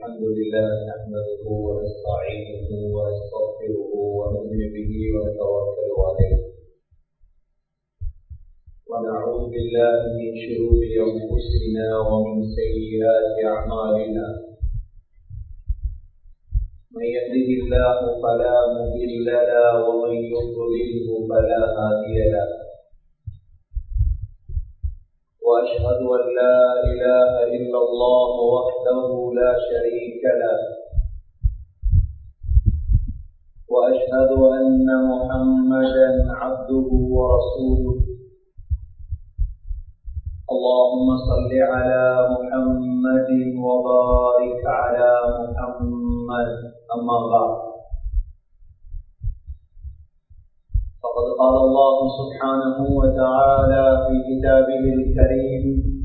الحمد لله نحمده ونستعينه ونستغفره ونؤمن به ونتوكل عليه ونعوذ بالله من شرور انفسنا ومن سيئات اعمالنا من يهده الله فلا مضل له ومن يضلله فلا هادي له واشهد ان لا اله الا الله وحده لا شريك له واشهد ان محمدا عبده ورسوله اللهم صل على محمد وبارك على محمد اما بعد فقد قال الله سبحانه وتعالى في كتابه الكريم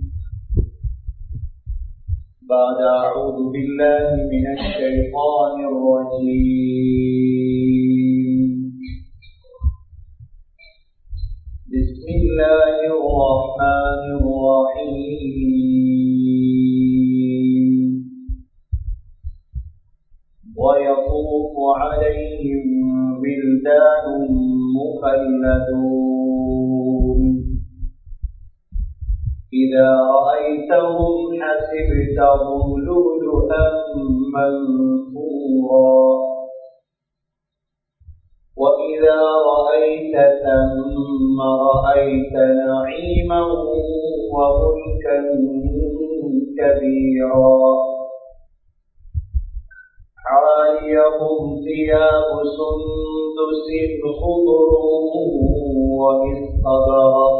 بعد أعوذ بالله من الشيطان الرجيم بسم الله الرحمن الرحيم ويطوف عليهم بلدان مخلدون إذا رأيتهم حسبتهم لؤلؤا منثورا وإذا رأيت ثم رأيت نعيما وملكا كبيرا عاليهم ثياب سندس خضر واستبرق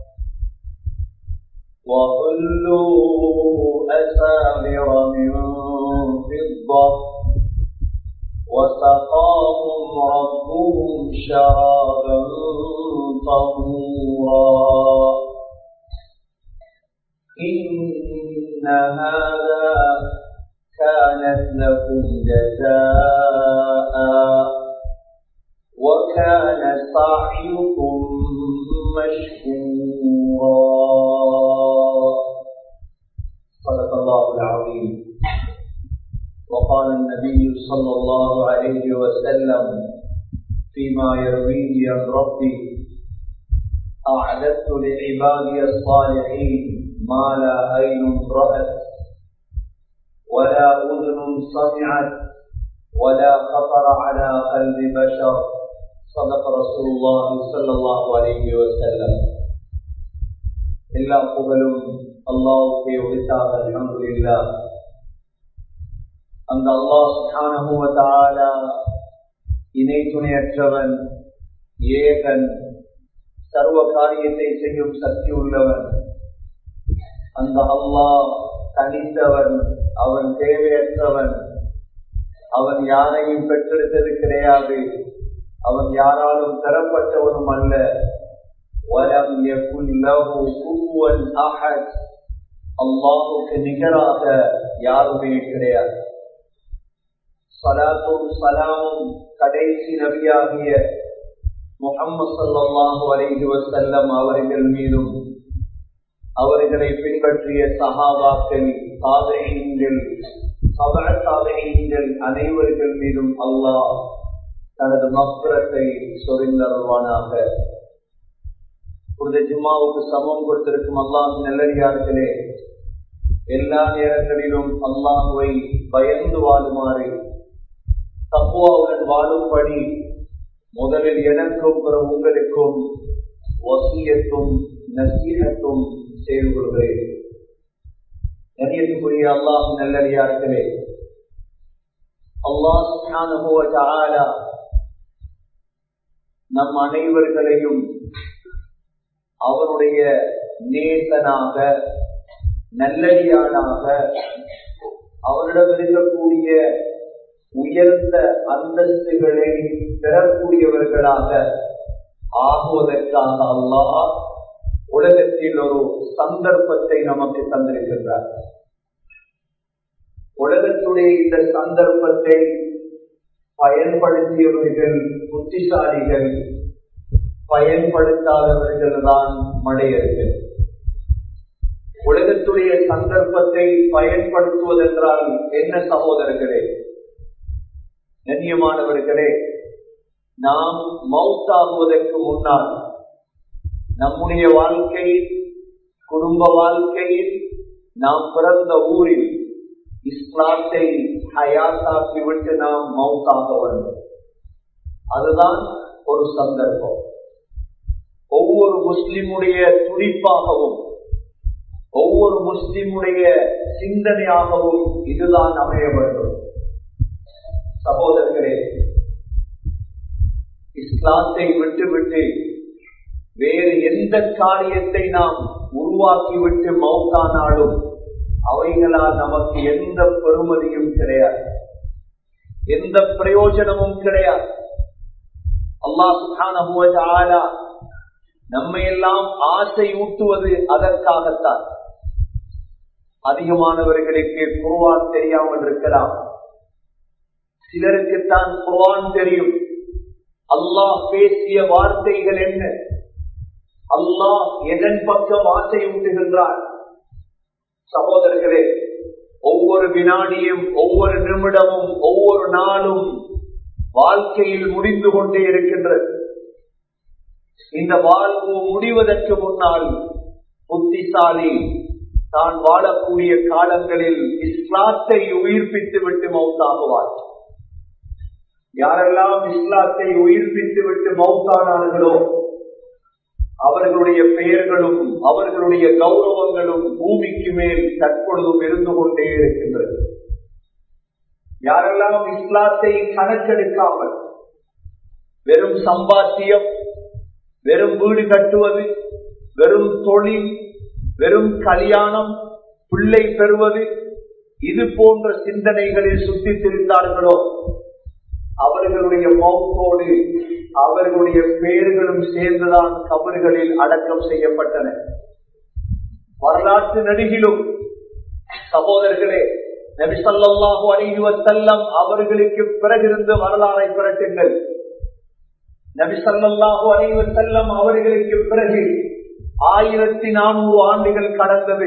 وحلوا أساور من فضة وسقاهم ربهم شرابا طهورا إن هذا كانت لكم جزاء وكان سعيكم مشكورا صدق الله العظيم وقال النبي صلى الله عليه وسلم فيما يرويه عن ربي أعددت لعبادي الصالحين ما لا عين رأت ولا أذن سمعت ولا خطر على قلب بشر صدق رسول الله صلى الله عليه وسلم எல்லா புகழும் அல்லாவுக்கே உரித்தாக அல்ஹம்துலில்லா அந்த அல்லாஹ் சுப்ஹானஹு வ தஆலா இணை துணையற்றவன் ஏகன் சர்வ காரியத்தை செய்யும் சக்தி உள்ளவன் அந்த அல்லாஹ் தனித்தவன் அவன் தேவையற்றவன் அவன் யாரையும் பெற்றெடுத்தது கிடையாது அவன் யாராலும் பெறப்பட்டவனும் அல்ல வலம் அல்லாஹுக்கு நிகராக யாருமே கிடையாது சலாத்தும் சலாமும் கடைசி நபியாகிய முகம்மது சல்லாஹூ அலைஹி வசல்லம் அவர்கள் மீதும் அவர்களை பின்பற்றிய சஹாபாக்கள் சாதனைகள் சபர சாதனைகள் அனைவர்கள் மீதும் அல்லாஹ் தனது மக்குரத்தை சொரிந்தருவானாக புனித ஜும்மாவுக்கு சமம் கொடுத்திருக்கும் அல்லாஹ் நல்லடியார்களே எல்லா நேரங்களிலும் அல்லாஹுவை பயந்து வாழுமாறு தப்புவாவுடன் வாழும்படி முதலில் எனக்கும் பிறகு உங்களுக்கும் வசியத்தும் நசீகத்தும் செய்து கொள்கிறேன் கணியத்துக்குரிய அல்லாஹ் நல்லடியார்களே அல்லாஹ் நம் அனைவர்களையும் அவனுடைய நேசனாக நல்லடியானாக அவனிடம் இருக்கக்கூடிய உயர்ந்த அந்தஸ்துகளை பெறக்கூடியவர்களாக ஆகுவதற்காக அல்லாஹ் உலகத்தில் ஒரு சந்தர்ப்பத்தை நமக்கு தந்திருக்கின்றார் உலகத்துடைய இந்த சந்தர்ப்பத்தை பயன்படுத்தியவர்கள் புத்திசாலிகள் பயன்படுத்தாதவர்கள் தான் மடையர்கள் உலகத்துடைய சந்தர்ப்பத்தை பயன்படுத்துவதென்றால் என்ன சகோதரர்களே கண்ணியமானவர்களே நாம் மவுத்தாகுவதற்கு முன்னால் நம்முடைய வாழ்க்கையில் குடும்ப வாழ்க்கையில் நாம் பிறந்த ஊரில் இஸ்லாத்தை ஹயாத்தாக்கி விட்டு நாம் மவுத்தாக வேண்டும் அதுதான் ஒரு சந்தர்ப்பம் ஒவ்வொரு முஸ்லிமுடைய துடிப்பாகவும் ஒவ்வொரு முஸ்லிமுடைய சிந்தனையாகவும் இதுதான் அமைய வேண்டும் சகோதரர்களே இஸ்லாத்தை விட்டுவிட்டு வேறு எந்த காரியத்தை நாம் உருவாக்கிவிட்டு மௌத்தானாலும் அவைகளால் நமக்கு எந்த பெருமதியும் கிடையாது எந்த பிரயோஜனமும் கிடையாது அல்லாஹ் நம்மை எல்லாம் ஆசை ஊட்டுவது அதற்காகத்தான் அதிகமானவர்களுக்கு குர்வான் தெரியாமல் இருக்கலாம் சிலருக்குத்தான் குர்வான் தெரியும் அல்லாஹ் பேசிய வார்த்தைகள் என்ன அல்லாஹ் எதன் பக்கம் ஆசை ஊட்டுகின்றார் சகோதரர்களே ஒவ்வொரு வினாடியும் ஒவ்வொரு நிமிடமும் ஒவ்வொரு நாளும் வாழ்க்கையில் முடிந்து கொண்டே இருக்கின்றது இந்த வாழ்வு முடிவதற்கு முன்னால் புத்திசாலி தான் வாழக்கூடிய காலங்களில் இஸ்லாத்தை உயிர்ப்பித்து விட்டு மௌத்தாகுவார் யாரெல்லாம் இஸ்லாத்தை உயிர்ப்பித்து விட்டு மௌத்தானார்களோ அவர்களுடைய பெயர்களும் அவர்களுடைய கௌரவங்களும் பூமிக்கு மேல் தற்பொழுதும் இருந்து கொண்டே இருக்கின்றது யாரெல்லாம் இஸ்லாத்தை கணக்கெடுக்காமல் வெறும் சம்பாத்தியம் வெறும் வீடு கட்டுவது வெறும் தொழில் வெறும் கல்யாணம் பிள்ளை பெறுவது இது போன்ற சிந்தனைகளில் சுத்தி திரிந்தார்களோ அவர்களுடைய மௌத்தோடு அவர்களுடைய பெயர்களும் சேர்ந்துதான் கபறுகளில் அடக்கம் செய்யப்பட்டன வரலாற்று நடிகிலும் சகோதரர்களே நபிசல்லாஹு அலிஹுவ செல்லம் அவர்களுக்கு பிறகிருந்து வரலாறை பிறட்டுங்கள் நபிசல்லாஹு அலிஹுவ செல்லம் அவர்களுக்கு பிறகு ஆயிரத்தி நானூறு ஆண்டுகள் கடந்தது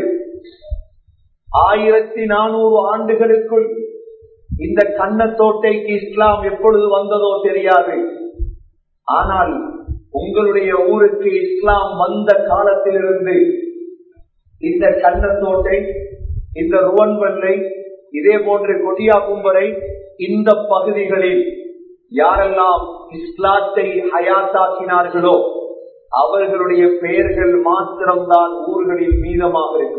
ஆயிரத்தி நானூறு ஆண்டுகளுக்குள் இந்த கண்ணத்தோட்டைக்கு இஸ்லாம் எப்பொழுது வந்ததோ தெரியாது ஆனால் உங்களுடைய ஊருக்கு இஸ்லாம் வந்த காலத்திலிருந்து இந்த கண்ணத்தோட்டை இந்த ருவன்வல்லை இதே போன்ற கொடியா கும்பரை இந்த பகுதிகளில் யாரெல்லாம் இஸ்லாத்தை ஹயாத்தாக்கினார்களோ அவர்களுடைய பெயர்கள் மாத்திரம்தான் ஊர்களில் மீதமாக இருக்கும்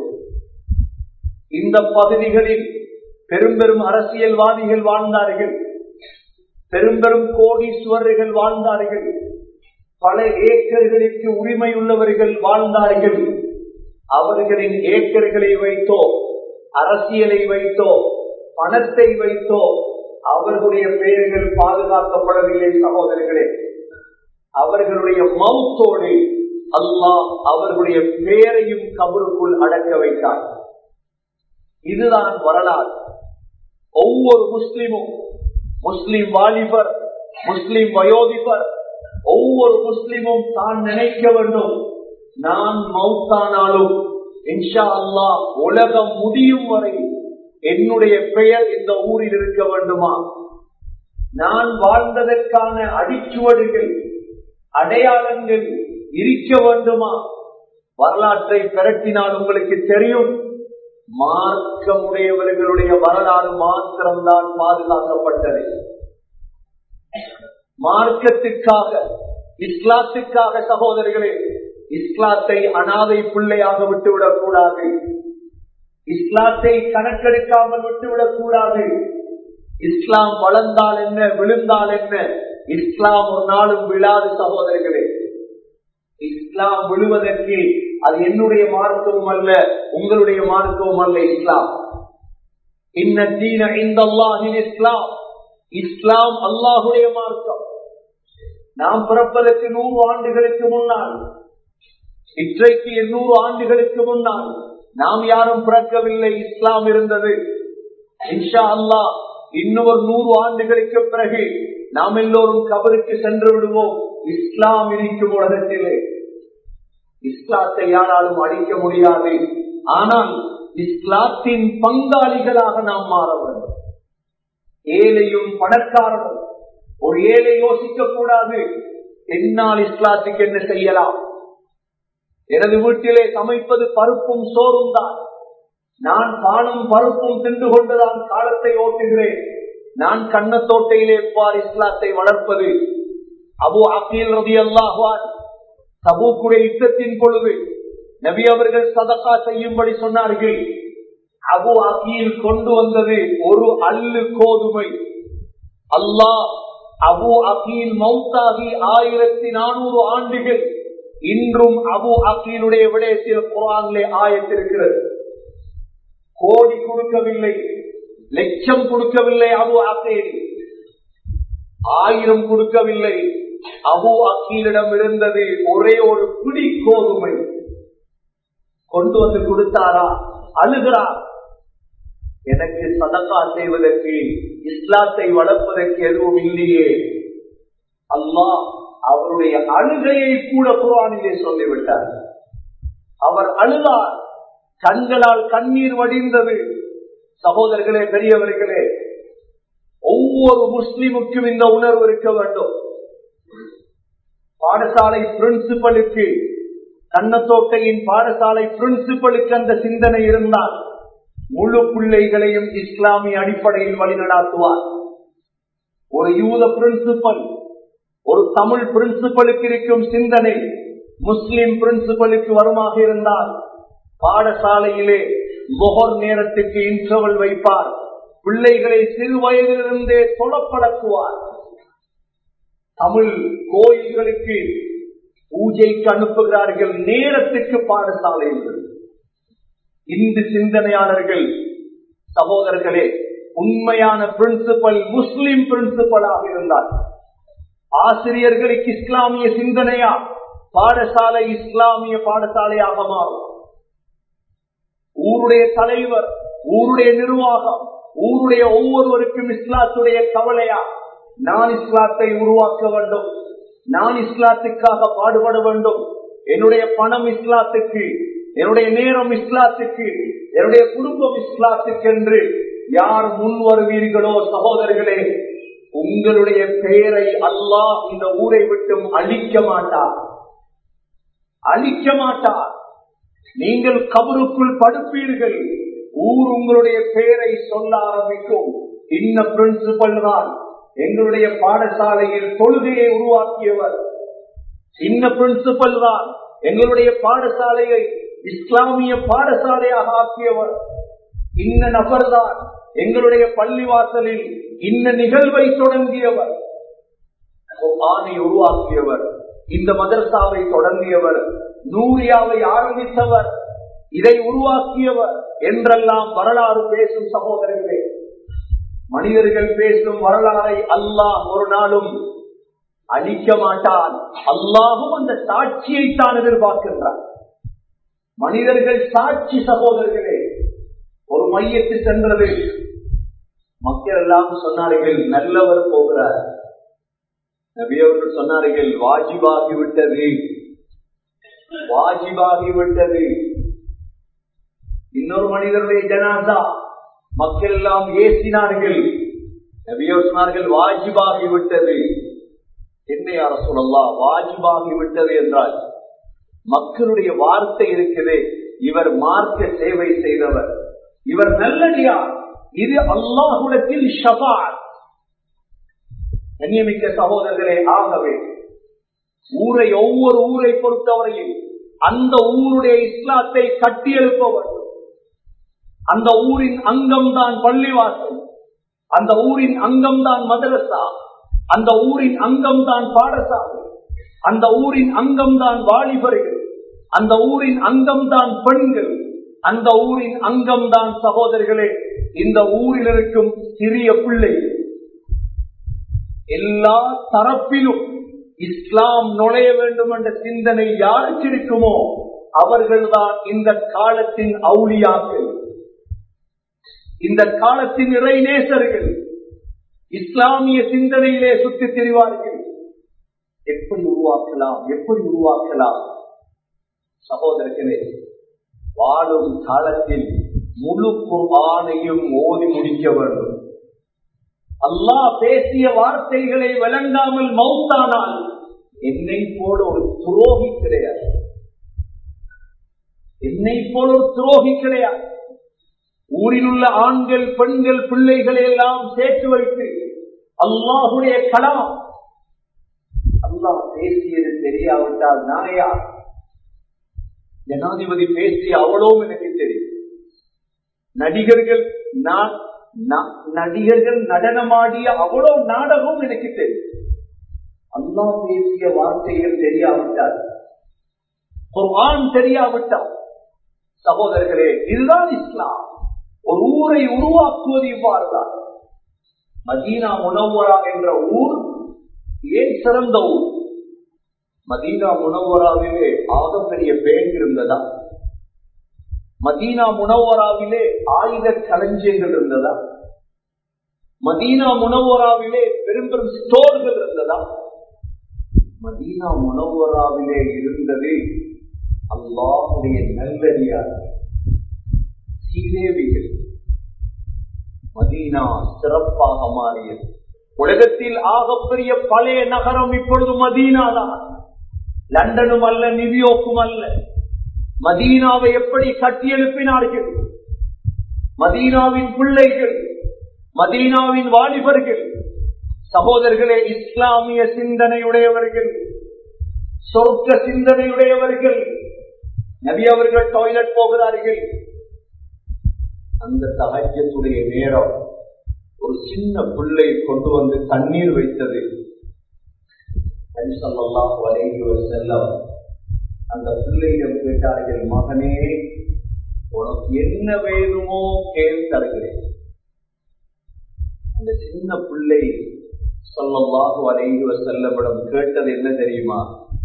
இந்த பகுதிகளில் பெரும் பெரும் அரசியல்வாதிகள் வாழ்ந்தார்கள் பெரும் பெரும் கோடீஸ்வரர்கள் வாழ்ந்தார்கள் பல ஏக்கர்களுக்கு உரிமை உள்ளவர்கள் வாழ்ந்தார்கள் அவர்களின் ஏக்கர்களை வைத்தோ அரசியலை வைத்தோ பணத்தை வைத்தோ அவர்களுடைய பெயர்கள் பாதுகாக்கப்படவில்லை சகோதரர்களே அவர்களுடைய மவுத்தோடு அல்லாஹ் அவர்களுடைய பெயரையும் கபருக்குள் அடக்க வைத்தார் இதுதான் வரலாறு ஒவ்வொரு முஸ்லிமும் முஸ்லிம் வாலிபர் முஸ்லிம் வயோதிபர் ஒவ்வொரு முஸ்லிமும் தான் நினைக்க வேண்டும் நான் மவுத்தானாலும் இன்ஷா அல்லா உலகம் முடியும் வரை என்னுடைய பெயர் இந்த ஊரில் இருக்க வேண்டுமா நான் வாழ்ந்ததற்கான அடிச்சுவடுகள் அடையாளங்கள் இருக்க வேண்டுமா வரலாற்றை பிரட்டினால் உங்களுக்கு தெரியும் மார்க்கமுடையவர்களுடைய வரலாறு மாத்திரம்தான் பாதுகாக்கப்பட்டது மார்க்கத்துக்காக இஸ்லாத்துக்காக சகோதரர்களே இஸ்லாத்தை அனாதை பிள்ளையாக விட்டுவிடக் கூடாது இஸ்லாத்தை கணக்கெடுக்காமல் விட்டுவிடக் கூடாது இஸ்லாம் வளர்ந்தால் என்ன விழுந்தால் என்ன இஸ்லாம் ஒரு நாளும் விழாது சகோதரர்களே இஸ்லாம் விழுவதற்கு அது என்னுடைய மார்க்கமும் அல்ல உங்களுடைய மார்க்கமும் அல்ல இஸ்லாம் இன்ன தீன இந்த அல்லாஹின் இஸ்லாம் இஸ்லாம் அல்லாஹுடைய மார்க்கம் நாம் பிறப்பதற்கு நூறு ஆண்டுகளுக்கு முன்னால் இன்றைக்கு எண்ணூறு ஆண்டுகளுக்கு முன்னால் நாம் யாரும் பிறக்கவில்லை இஸ்லாம் இருந்தது இன்ஷா அல்லா இன்னொரு நூறு ஆண்டுகளுக்கு பிறகு நாம் எல்லோரும் கபருக்கு சென்று விடுவோம் இஸ்லாம் இருக்கும் உலகத்திலே இஸ்லாத்தை யாராலும் அழிக்க முடியாது ஆனால் இஸ்லாத்தின் பங்காளிகளாக நாம் மாற வேண்டும் ஏழையும் பணக்காரனும் ஒரு ஏழை யோசிக்க கூடாது என்னால் இஸ்லாத்துக்கு என்ன செய்யலாம் எனது வீட்டிலே சமைப்பது பருப்பும் சோறும் தான் நான் பாலும் பருப்பும் தின்று கொண்டுதான் காலத்தை ஓட்டுகிறேன் நான் கண்ணத்தோட்டையிலே எவ்வாறு இஸ்லாத்தை வளர்ப்பது அபு அக்கீல் ரதி அல்லாஹான் சபூக்குடைய யுத்தத்தின் பொழுது நபி அவர்கள் சதக்கா செய்யும்படி சொன்னார்கள் அபு அகீல் கொண்டு வந்தது ஒரு அல்லு கோதுமை அல்லாஹ் அபு அகீல் மௌத்தாகி ஆயிரத்தி நானூறு ஆண்டுகள் இன்றும் அபு அகீலுடைய விடயத்தில் குரானிலே ஆயத்திருக்கிறது கோடி கொடுக்கவில்லை லட்சம் கொடுக்கவில்லை அபு அகீல் ஆயிரம் கொடுக்கவில்லை அபு அக்கீலிடம் இருந்தது ஒரே ஒரு பிடி கோதுமை கொண்டு வந்து கொடுத்தாரா அழுகிறார் எனக்கு சதக்கா செய்வதற்கு இஸ்லாத்தை வளர்ப்பதற்கு எதுவும் இல்லையே அல்லாஹ் அவருடைய அழுகையை கூட குரானிலே சொல்லிவிட்டார் அவர் அழுதார் கண்களால் கண்ணீர் வடிந்தது சகோதரர்களே பெரியவர்களே ஒவ்வொரு முஸ்லிமுக்கும் இந்த உணர்வு இருக்க வேண்டும் பாடசாலை பிரின்சிபலுக்கு கண்ணத்தோட்டையின் பாடசாலை பிரின்சிபலுக்கு அந்த சிந்தனை இருந்தால் முழு பிள்ளைகளையும் இஸ்லாமிய அடிப்படையில் வழிநடாத்துவார் ஒரு யூத பிரின்சிபல் ஒரு தமிழ் பிரின்சிபலுக்கு இருக்கும் சிந்தனை முஸ்லிம் பிரின்சிபலுக்கு வருமாக இருந்தால் பாடசாலையிலே முகர் நேரத்துக்கு இன்டர்வல் வைப்பார் பிள்ளைகளை சிறு வயதிலிருந்தே தொழப்படக்குவார் தமிழ் கோயில்களுக்கு பூஜைக்கு அனுப்புகிறார்கள் நேரத்துக்கு பாடசாலையில் இந்து சிந்தனையாளர்கள் சகோதரர்களே உண்மையான பிரின்சிபல் முஸ்லிம் பிரின்சிபலாக இருந்தார் ஆசிரியர்களுக்கு இஸ்லாமிய சிந்தனையா பாடசாலை இஸ்லாமிய பாடசாலையாக மாறும் ஊருடைய தலைவர் ஊருடைய நிர்வாகம் ஊருடைய ஒவ்வொருவருக்கும் இஸ்லாத்துடைய கவலையா நான் இஸ்லாத்தை உருவாக்க வேண்டும் நான் இஸ்லாத்துக்காக பாடுபட வேண்டும் என்னுடைய பணம் இஸ்லாத்துக்கு என்னுடைய நேரம் இஸ்லாத்துக்கு என்னுடைய குடும்பம் இஸ்லாத்துக்கு என்று யார் முன் வருவீர்களோ சகோதரர்களே உங்களுடைய பெயரை அல்லாஹ் இந்த ஊரை விட்டும் அழிக்க மாட்டார் அழிக்க மாட்டார் நீங்கள் கபருக்குள் படுப்பீர்கள் ஊர் உங்களுடைய பெயரை சொல்ல ஆரம்பிக்கும் இன்ன பிரின்சிபல் தான் எங்களுடைய பாடசாலையில் தொழுகையை உருவாக்கியவர் இன்ன பிரின்சிபல் தான் எங்களுடைய பாடசாலையை இஸ்லாமிய பாடசாலையாக ஆக்கியவர் இன்ன நபர் தான் எங்களுடைய பள்ளிவாசலில் இன்ன நிகழ்வை தொடங்கியவர் ஆணை உருவாக்கியவர் இந்த மதரசாவை தொடங்கியவர் நூரியாவை ஆரம்பித்தவர் இதை உருவாக்கியவர் என்றெல்லாம் வரலாறு பேசும் சகோதரர்களே மனிதர்கள் பேசும் வரலாறை அல்லாஹ் ஒரு நாளும் அழிக்க மாட்டான் அல்லாஹும் அந்த சாட்சியை தான் எதிர்பார்க்கின்றார் மனிதர்கள் சாட்சி சகோதரர்களே ஒரு மையத்து சென்றது மக்கள் எல்லாம் சொன்னார்கள் நல்லவர் போகிறார் நபியவர்கள் சொன்னார்கள் வாஜிபாகி விட்டது வாஜிபாகி விட்டது இன்னொரு மனிதருடைய ஜனாதா மக்கள் எல்லாம் ஏசினார்கள் நபியவர் சொன்னார்கள் வாஜிபாகி விட்டது என்ன யார சொல்லலாம் வாஜிபாகி விட்டது என்றால் மக்களுடைய வார்த்தை இருக்குது இவர் மார்க்க சேவை செய்தவர் இவர் நல்லடியார் இது அல்லாஹுடத்தில் ஷபார் கண்ணியமிக்க சகோதரர்களே ஆகவே ஊரை ஒவ்வொரு ஊரை பொறுத்தவரையில் அந்த ஊருடைய இஸ்லாத்தை கட்டியெழுப்பவர் அந்த ஊரின் அங்கம் தான் பள்ளிவாசல் அந்த ஊரின் அங்கம் தான் மதரசா அந்த ஊரின் அங்கம் தான் பாடசாலை அந்த ஊரின் அங்கம் தான் வாலிபர்கள் அந்த ஊரின் அங்கம் தான் பெண்கள் அந்த ஊரின் அங்கம் தான் சகோதரர்களே இந்த ஊரில் இருக்கும் சிறிய பிள்ளை எல்லா தரப்பிலும் இஸ்லாம் நுழைய வேண்டும் என்ற சிந்தனை யாருக்கு இருக்குமோ அவர்கள்தான் இந்த காலத்தின் அவுளியாக்கள் இந்த காலத்தின் இறைநேசர்கள் இஸ்லாமிய சிந்தனையிலே சுற்றி திரிவார்கள் எப்படி உருவாக்கலாம் எப்படி உருவாக்கலாம் சகோதரர்களே வாழும் காலத்தில் முழு குர்ஆனையும் ஓதி முடிக்க வேண்டும் அல்லாஹ் பேசிய வார்த்தைகளை விளங்காமல் மௌத்தானால் என்னை போல ஒரு துரோகி கிடையாது என்னை போல ஒரு துரோகி கிடையாது ஊரில் உள்ள ஆண்கள் பெண்கள் பிள்ளைகளை எல்லாம் சேர்த்து வைத்து அல்லாஹுடைய கலாம் அல்லாஹ் பேசியது தெரியாவிட்டால் நாளையா ஜனாதிபதி பேசிய அவ்வளவும் எனக்கு தெரியும் நடிகர்கள் நான் நடிகர்கள் நடனமாடிய அவ்வளவு நாடகம் எனக்கு தெரியும் அல்லாஹ் பேசிய வார்த்தைகள் தெரியாவிட்டால் குர்ஆன் தெரியாவிட்டால் சகோதரர்களே இதுதான் இஸ்லாம் ஒரு ஊரை உருவாக்குவது இவ்வாறுதான் மதீனா முனவரா என்ற ஊர் ஏன் சிறந்த ஊர் மதீனா முனவராவிலே ஆகப்பெரிய பேங்க் இருந்ததா மதீனா முனவராவிலே ஆயுத களஞ்சியங்கள் இருந்ததா மதீனா முனவராவிலே பெரும் பெரும் ஸ்டோர்கள் இருந்ததா மதீனா முனவராவிலே இருந்தது அல்லாஹுடைய நல்லடியார் சீதேவிகள் மதீனா சிறப்பாக மாறியது உலகத்தில் ஆகப்பெரிய பழைய நகரம் இப்பொழுது மதீனா தான் லண்டனும் அல்ல நியூயோர்க்கும் அல்ல மதீனாவை எப்படி கட்டியெழுப்பினார்கள் மதீனாவின் பிள்ளைகள் மதீனாவின் வாலிபர்கள் சகோதரர்களே இஸ்லாமிய சிந்தனையுடையவர்கள் சொர்க்க சிந்தனையுடையவர்கள் நபி அவர்கள் டாய்லெட் போகிறார்கள் அந்த தகஜத்துடைய நேரம் ஒரு சின்ன பிள்ளை கொண்டு வந்து தண்ணீர் வைத்தது செல்லம் அந்த பிள்ளையிடம் கேட்டார்கள் மகனே உனக்கு என்ன வேணுமோ கேள் தருகிறேன் அந்த சின்ன பிள்ளை சொல்லமாக வரைந்து செல்லப்படம் கேட்டது என்ன தெரியுமா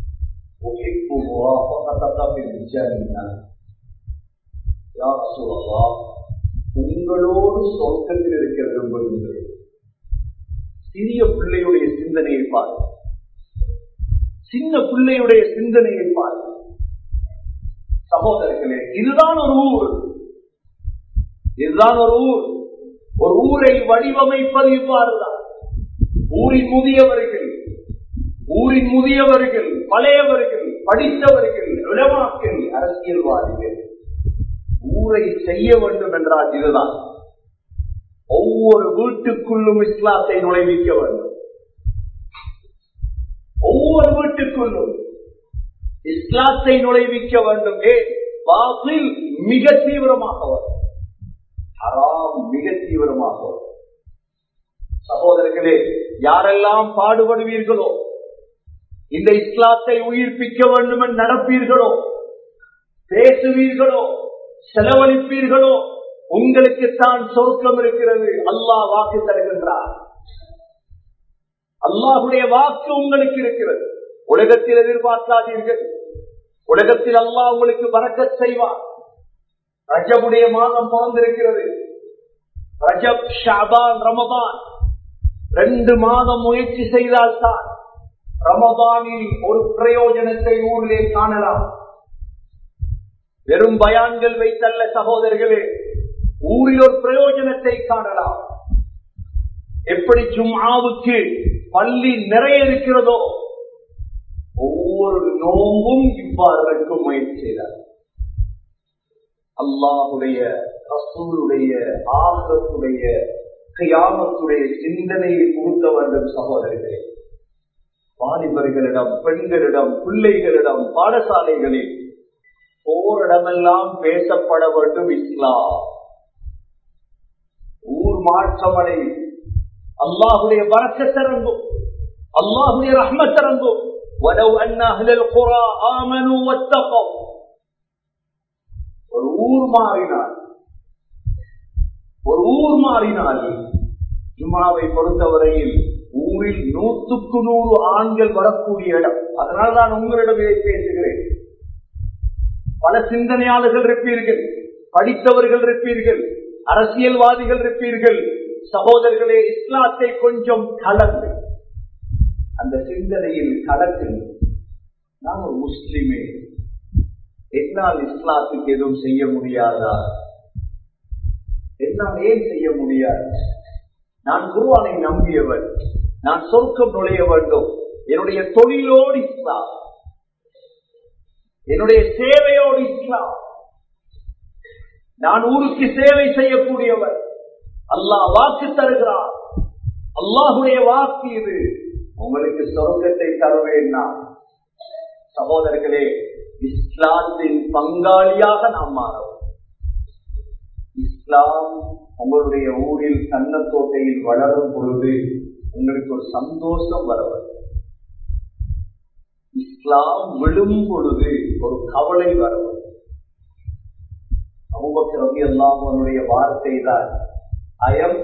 உங்களோடு சொர்க்கத்தில் இருக்க விரும்புகின்றேன் சிறிய பிள்ளையுடைய சிந்தனையை பாரு சின்ன பிள்ளையுடைய சிந்தனையை பாரு சகோதரர்களே இதுதான் ஒரு ஊர் இதுதான் ஒரு ஊர் ஒரு ஊரை வடிவமைப்பது இவ்வாறுதான் ஊரின் முதியவர்கள் ஊரின் முதியவர்கள் பழையவர்கள் படித்தவர்கள் உலமாக்கள் அரசியல்வாதிகள் ஊரை செய்ய வேண்டும் என்றால் இதுதான் ஒவ்வொரு வீட்டுக்குள்ளும் இஸ்லாத்தை நுழைவிக்க வேண்டும் ஒவ்வொரு வீட்டுக்குள்ளும் இஸ்லாத்தை நுழைவிக்க வேண்டும் ஏ பாசில் மிக தீவிரமாக வரும் ஹராம் மிக தீவிரமாக வரும் சகோதரர்களே யாரெல்லாம் பாடுபடுவீர்களோ இந்த இஸ்லாத்தை உயிர்ப்பிக்க வேண்டும் என்று நடப்பீர்களோ பேசுவீர்களோ செலவழிப்பீர்களோ உங்களுக்கு தான் சொர்க்கம் இருக்கிறது அல்லாஹ் வாக்கு தருகின்றார் அல்லாஹுடைய வாக்கு உங்களுக்கு இருக்கிறது உலகத்தில் எதிர்பார்க்காதீர்கள் உலகத்தில் அல்லாஹ் உங்களுக்கு வரக்க செய்வார் ரஜபுடைய மாதம் பிறந்திருக்கிறது ரஜப் ஷாபான் ரமபான் ரெண்டு மாதம் முயற்சி செய்தால் தான் ரமபானில் ஒரு பிரயோஜனத்தை ஊரிலே காணலாம் வெறும் பயான்கள் வைத்தல்ல சகோதரர்களே ஊரில் ஒரு பிரயோஜனத்தை காணலாம் எப்படி ஜும்ஆவுக்கு பள்ளி நிறைய இருக்கிறதோ ஒவ்வொரு நோம்பும் இவ்வாறு இருக்கும் முயற்சி செய்தார் அல்லாஹுடைய ரசூலுடைய ஆகத்துடைய கையாமத்துடைய சிந்தனையை புகுத்த வேண்டும் சகோதரர்களே வாலிபர்களிடம் பெண்களிடம் பிள்ளைகளிடம் பாடசாலைகளில் போரிடமெல்லாம் பேசப்பட வேண்டும் இஸ்லாம் ஊர் மாற்றமடை அல்லாஹுடைய வரக்கத்திறங்கும் அல்லாஹுடைய ரஹ்மத்திறங்கும் ولو أن أهل القرى آمنوا واتقوا ஒரு ஊர் மாறினால் ஒரு ஊர் மாறினால் ஜுமாவை பொறுத்தவரையில் ஊரில் நூற்றுக்கு நூறு ஆண்கள் வரக்கூடிய இடம் அதனால் நான் உங்களிடம் இதை பேசுகிறேன் பல சிந்தனையாளர்கள் இருப்பீர்கள் படித்தவர்கள் இருப்பீர்கள் அரசியல்வாதிகள் இருப்பீர்கள் சகோதரர்களே இஸ்லாத்தை கொஞ்சம் கலந்து அந்த சிந்தனையில் கலக்கு நான் ஒரு முஸ்லிமே என்னால் இஸ்லாத்துக்கு எதுவும் செய்ய முடியாதா என்னால் ஏன் செய்ய முடியாது நான் குருவானை நம்பியவன் நான் சொர்க்கம் நுழைய வேண்டும் என்னுடைய தொழிலோடு இஸ்லாம் என்னுடைய சேவையோடு இஸ்லாம் நான் ஊருக்கு சேவை செய்யக்கூடியவர் அல்லாஹ் வாக்கு தருகிறார் அல்லாஹுடைய வாக்கு இது உங்களுக்கு சொர்க்கத்தை தருவேன் நான் சகோதரர்களே இஸ்லாத்தின் பங்காளியாக நாம் மாறவும் இஸ்லாம் உங்களுடைய ஊரில் கண்ணத்தோட்டையில் வளரும் பொழுது உங்களுக்கு ஒரு சந்தோஷம் வரவர் இஸ்லாம் விழும் பொழுது ஒரு கவலை வரவர் அபுபக்கர் எல்லாம் அவனுடைய வார்த்தை தான் அயம்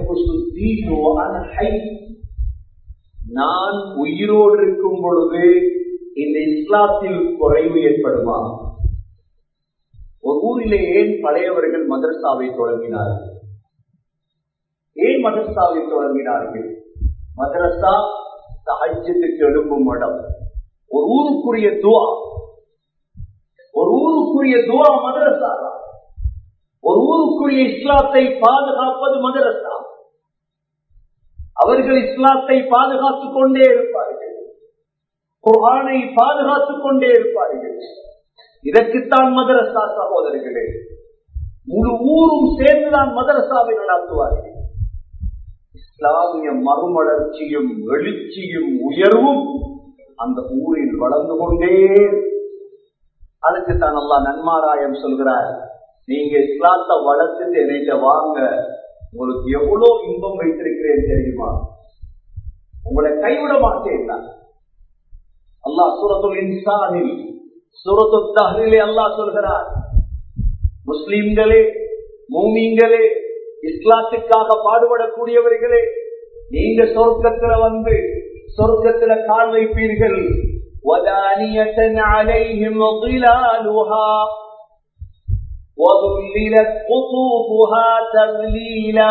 நான் உயிரோடு இருக்கும் பொழுது இந்த இஸ்லாத்தில் குறைவு ஏற்படுமா ஒரு ஊரிலே ஏன் பழையவர்கள் மதரசாவை தொடங்கினார்கள் ஏன் மதரசாவை தொடங்கினார்கள் மதரசா சஹஜத்துக்கு எழுப்பும் இடம் ஒரு ஊருக்குரிய துவா ஒரு ஊருக்குரிய துவா மதரசா தான் ஒரு ஊருக்குரிய இஸ்லாத்தை பாதுகாப்பது மதரசா அவர்கள் இஸ்லாத்தை பாதுகாத்துக் கொண்டே இருப்பார்கள் குரானை பாதுகாத்துக் கொண்டே இருப்பார்கள் இதற்குத்தான் மதரசா சகோதரர்களே முழு ஊரும் சேர்ந்துதான் மதரசாவை நடத்துவார்கள் இஸ்லாமிய மறுமலர்ச்சியும் எழுச்சியும் உயர்வும் அந்த ஊரில் வளர்ந்து கொண்டே அதுக்குத்தான் அல்லா நன்மாராயம் சொல்கிறார் நீங்க இஸ்லாத்தை வளர்த்துட்டு என்னைட்ட வாங்க உங்களுக்கு எவ்வளவு இன்பம் வைத்திருக்கிறேன் தெரியுமா உங்களை கைவிட மாட்டேன் அல்லாஹ் சூரத்துல் இன்சானில் சூரத்து தஹ்லிலே அல்லாஹ் சொல்கிறார் முஸ்லிம்களே மூமிங்களே இஸ்லாத்துக்காக பாடுபடக்கூடியவர்களே நீங்க சொர்க்கத்துல வந்து சொர்க்கத்துல கால் வைப்பீர்கள் وَدَانِيَةً عَلَيْهِمْ ظِلَالُهَا وَذُلِّلَتْ قُطُوفُهَا تَذْلِيلًا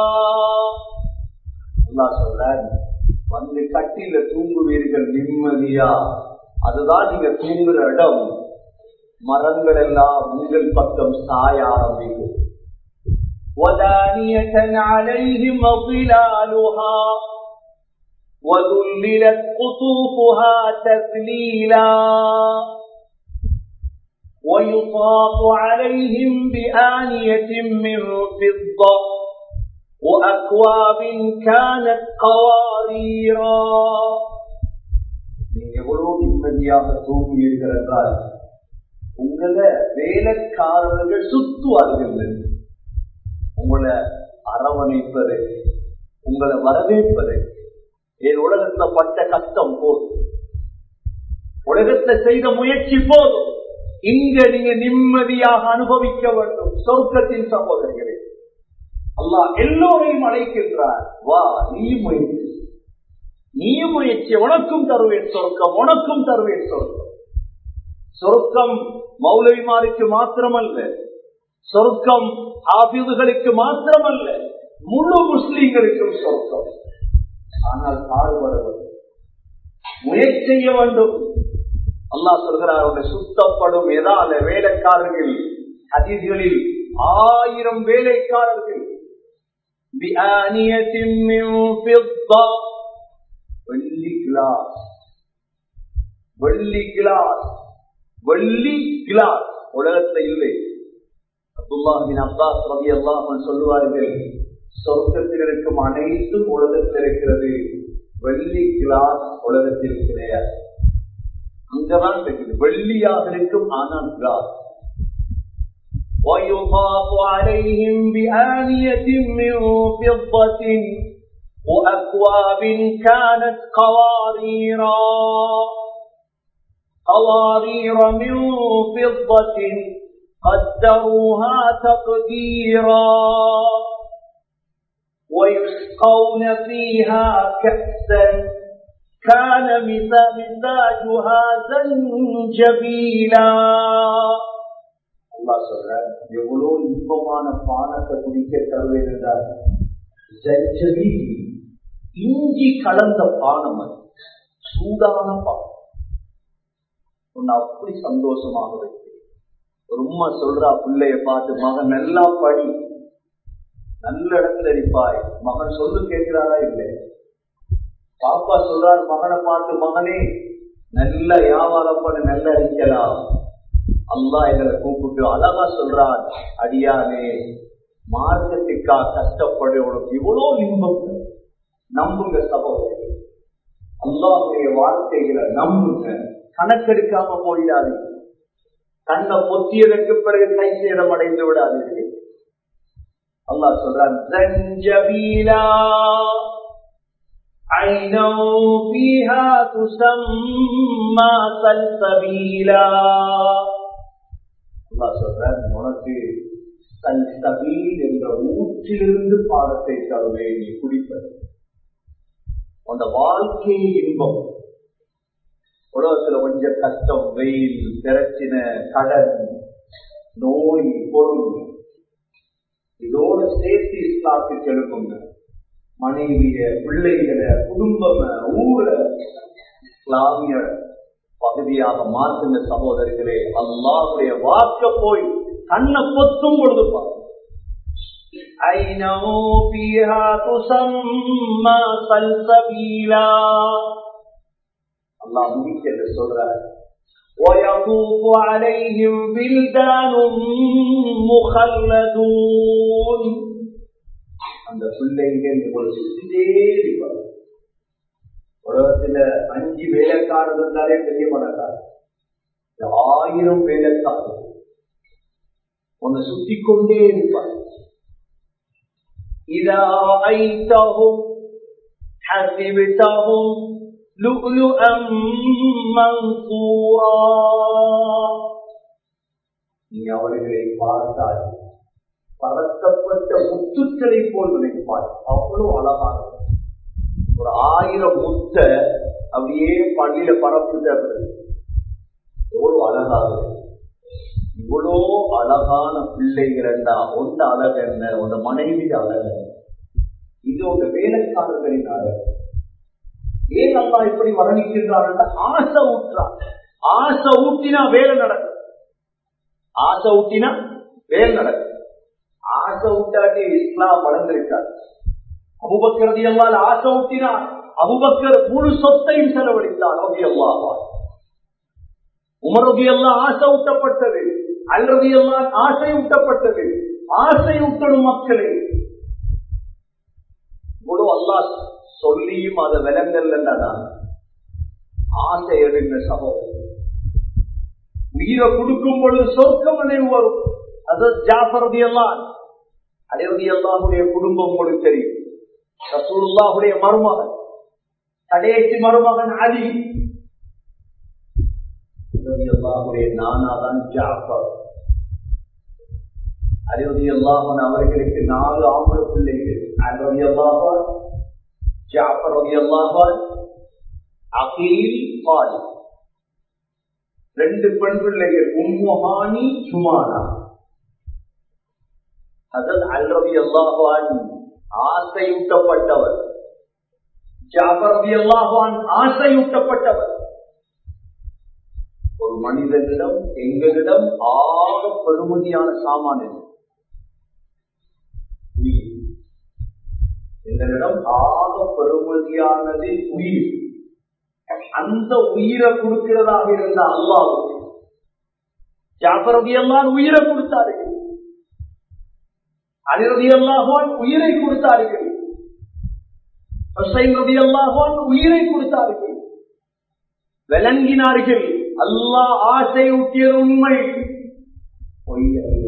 அல்லாஹ் சொல்றார் வந்து கட்டில தூங்குவீர்கள் நிம்மதியா அதுதான் நீங்க தூங்குற இடம் மரங்கள் எல்லாம் உங்கள் பக்கம் சாய ஆரம்பிக்கும் وَدَانِيَةً عَلَيْهِمْ ظِلَالُهَا وَذُلِّلَتْ قُطُوفُهَا تَذْلِيلًا ويطاف عليهم بآنية من فضة وأكواب كانت قواريرا நீங்க எவ்வளவு நிம்மதியாக தூங்குவீர்கள் என்றால் உங்களை வேலைக்காரர்கள் சுத்துவார்கள் உங்களை அரவணைப்பது உங்களை வரவேற்பது என் உலகத்துல பட்ட கஷ்டம் போதும் உலகத்தை செய்த முயற்சி போதும் இங்க நீங்க நிம்மதியாக அனுபவிக்க வேண்டும் சொர்க்கத்தின் சகோதரர்களே அல்லாஹ் எல்லோரையும் அழைக்கின்றார் வா நீ முயற்சி நீ முயற்சி உனக்கும் தருவேன் சொர்க்கம் உனக்கும் தருவேன் சொர்க்கம் சொர்க்கம் மௌலவிமாருக்கு மாத்திரமல்ல சொர்க்கம் ஆபிதுகளுக்கு மாத்திரமல்ல முழு முஸ்லீம்களுக்கும் சொர்க்கம் ஆனால் பாடுபட வேண்டும் முயற்சி செய்ய வேண்டும் அல்லா சொல்கிறார் அவருடைய சுத்தப்படும் எதால வேலைக்காரர்கள் அதிகளில் ஆயிரம் வேலைக்காரர்கள் வெள்ளி கிளாஸ் வெள்ளி கிளாஸ் வெள்ளி கிளாஸ் உலகத்தை இல்லை அப்துல்லாஹின் அப்பாஸ் ரவி அல்லாஹன் சொல்லுவார்கள் சொர்க்கத்தில் இருக்கும் அனைத்தும் உலகத்தில் இருக்கிறது வெள்ளி கிளாஸ் உலகத்தில் கிடையாது அங்கதான் இருக்குது வெள்ளியாக இருக்கும் ஆனால் கிளாஸ் ويطاف عليهم بآنية من فضة وأكواب كانت قواريرا قوارير من فضة قدروها تقديرا ويسقون فيها كأسا كان مزاجها زنجبيلا அல்லா சொல்ற எவ்வளவு இன்பமான பானத்தை குடிக்க தருவேன் என்றால் இஞ்சி கலந்த பானம் அது சூடான பானம் உன்னை அப்படி சந்தோஷமாக வைத்தேன் ஒரு உம்மா சொல்றா பிள்ளைய பார்த்து மகன் நல்லா படி நல்ல இடத்துல இருப்பாய் மகன் சொல்லு கேட்கிறாரா இல்லை பாப்பா சொல்றார் மகனை பார்த்து மகனே நல்ல வியாபாரம் பண்ண நல்ல அடிக்கலாம் அல்லா எங்களை கூப்பிட்டு அழகா சொல்றார் அடியானே மார்க்கத்துக்கா கஷ்டப்படு உனக்கு இவ்வளவு இன்பம் நம்புங்க சகோதரர்கள் அல்லாவுடைய வார்த்தைகளை நம்புங்க கணக்கெடுக்காம போயிடாதீங்க கண்ணை பொத்தியதற்கு பிறகு கை சேதம் அடைந்து விடாதீர்கள் அல்லாஹ் சொல்றான் ஜஞ்சபீலா عينا فيها تسمى سلسبيلا அல்லாஹ் சொல்றான் உனக்கு சல்சபீல் என்ற ஊற்றிலிருந்து பாடத்தை தருவேன் நீ குடிப்பது அந்த வாழ்க்கை இன்பம் உலகத்துல கொஞ்சம் கஷ்டம் வெயில் பிரச்சினை கடன் நோய் பொருள் இதோட சேர்த்து இஸ்லாத்துக்கு எழுப்புங்க மனைவிய பிள்ளைகளை குடும்பம ஊர இஸ்லாமிய பகுதியாக மாற்றுங்க சகோதரர்களே அல்லாவுடைய வாக்க போய் கண்ணை பொத்தும் பொழுது பாருங்க عينه فيها تسمى سلسبيلا الله முடிக்கல சொல்றார் ويطوف عليهم بلدان مخلدون அந்த பிள்ளைகள் இவ்வளவு சுத்திட்டே இருப்பாங்க உலகத்துல அஞ்சு வேலைக்காரர் இருந்தாலே பெரிய பணக்காரர் ஆயிரம் வேலைக்காரர் உன்னை சுத்தி கொண்டே இருப்பார் إذا رأيتهم حسبتهم لؤلؤا منصورا நீ அவர்களை பார்த்தால் பறக்கப்பட்ட முத்துக்களை போல் நினைப்பார் அவ்வளவு அழகான ஒரு ஆயிரம் முத்த அப்படியே பள்ளியில பரப்புட்டு எவ்வளவு அழகாக இவ்வளோ அழகான பிள்ளைகள் என்றா உண்ட அழகு என்ன உண்ட மனைவி அழகு இது உங்க வேலைக்காரர்களின் அழகு ஏன் அம்மா இப்படி வர்ணிக்கின்றார் ஆசை ஊற்றார் ஆசை ஊட்டினா வேலை நடக்கும் ஆசை ஊட்டினா வேலை நடக்கும் ஆசை ஊட்டாட்டி இஸ்லாம் வளர்ந்திருக்கார் அபுபக்கரதி அல்லால் ஆசை ஊட்டினார் அபுபக்கர் முழு சொத்தையும் செலவழித்தார் ரபி அல்லாவார் உமரபி எல்லாம் ஆசை ஊட்டப்பட்டது அல்லது எல்லாம் ஆசை ஊட்டப்பட்டது ஆசை ஊட்டணும் மக்களே இவ்வளவு அல்லா சொல்லியும் அதை விலங்கல்ல ஆசை எடுங்க சகோதரர் உயிரை கொடுக்கும் பொழுது சொர்க்கம் நினைவு வரும் அது ஜாஃபரதி எல்லாம் அடைவதி அல்லாஹுடைய குடும்பம் உங்களுக்கு தெரியும் ரசூல்லாஹுடைய மருமகன் கடைசி மருமகன் அலி அல்லாஹுடைய நானாதான் ஜாஃபர் அறுபது அல்லாஹன் அவர்களுக்கு நாலு ஆம்பளை பிள்ளைகள் அறுபது அல்லாஹான் ஜாஃபர் ரவி அல்லாஹான் அகீல் பால் ரெண்டு பெண் பிள்ளைகள் உம்முஹானி சுமானா அதன் அல்ரவி அல்லாஹான் ஆசையூட்டப்பட்டவர் ஜாஃபர் ரவி அல்லாஹான் ஆசையூட்டப்பட்டவர் ஒரு மனிதனிடம் எங்களிடம் ஆக பெருமதியான சாமான் என்ன உயிர் எங்களிடம் ஆக பெருமதியானது உயிர் அந்த உயிரை கொடுக்கிறதாக இருந்த அல்லாவுக்கு ஜாபரதி எல்லாம் உயிரை கொடுத்தார்கள் அலிரதி அல்லாஹான் உயிரை கொடுத்தார்கள் ரதி அல்லாஹான் உயிரை கொடுத்தார்கள் விளங்கினார்கள் அல்லாஹ் ஆசை ஊட்டியது உண்மை பொய் அல்ல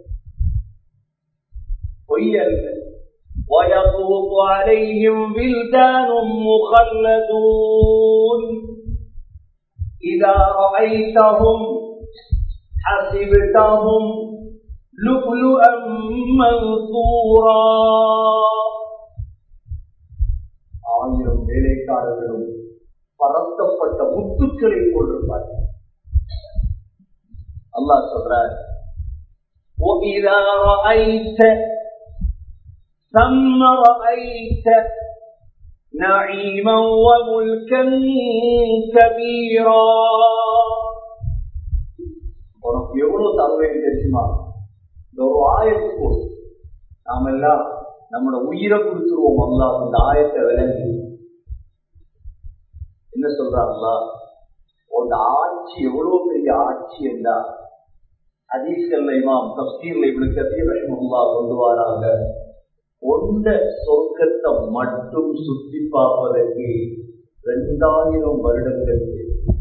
பொய் அல்ல ويطوف عليهم بلدان مخلدون إذا رأيتهم حسبتهم لؤلؤا منثورا ஆயிரம் வேலைக்காரர்களும் பறக்கப்பட்ட முத்துக்களை போட்டிருப்பார் அல்லாஹ் சொல்றார் وَإِذَا رَأَيْتَ ثَمَّ رَأَيْتَ نَعِيمًا وَمُلْكًا كَبِيرًا உனக்கு எவ்வளவு தருவேன் தெரியுமா இந்த ஒரு ஆயத்து போடு நாம எல்லாம் நம்மளோட உயிரை கொடுத்துருவோம் அல்லா இந்த ஆயத்தை விளங்கி என்ன சொல்றாங்களா உங்க ஆட்சி எவ்வளவு பெரிய ஆட்சி என்றா அதீஸ்கல்ல இமாம் தப்சீர்ல இப்படி கத்திய ரஹ்மல்லா கொண்டு வராங்க ஒன்ற சொர்க்கத்தை மட்டும் சுத்தி பார்ப்பதற்கு இரண்டாயிரம் வருடங்களுக்கு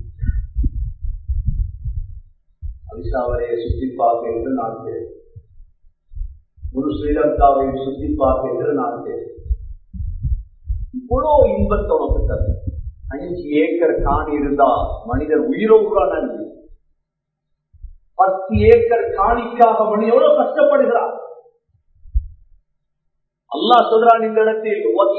அலிசாவரையை சுத்தி பார்க்க என்று நாட்டு முழு ஸ்ரீலங்காவை சுத்தி பார்க்க என்று நாட்டு இவ்வளவு இன்பத்தை உனக்கு தரும் அஞ்சு ஏக்கர் காணி இருந்தா மனிதர் உயிரோடுறான் நன்றி பத்து ஏக்கர் காணிக்காக மணி எவ்வளவு கஷ்டப்படுகிறார் அல்லாஹ் சொல்றான் இந்த இடத்தில்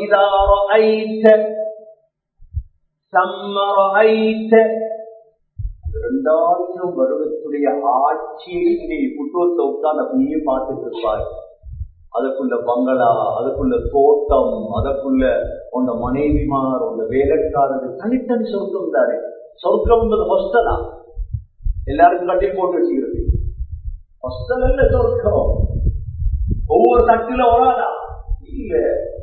இரண்டாயிரம் வருடத்துடைய ஆட்சியை நீ புட்டுவத்தை உட்கார்ந்து அப்படியே பார்த்துட்டு இருப்பாய் அதுக்குள்ள பங்களா அதுக்குள்ள தோட்டம் அதுக்குள்ள உங்க மனைவிமார் உங்க வேலைக்காரர்கள் தனித்தனி சொர்க்கம் தானே சொர்க்கம் என்பது ஹொஸ்டலா எல்லாருக்கும் கட்டில் போட்டு வச்சுக்கிறது ஹொஸ்டல் அல்ல சொர்க்கம் ஒவ்வொரு தட்டில வராதா இல்ல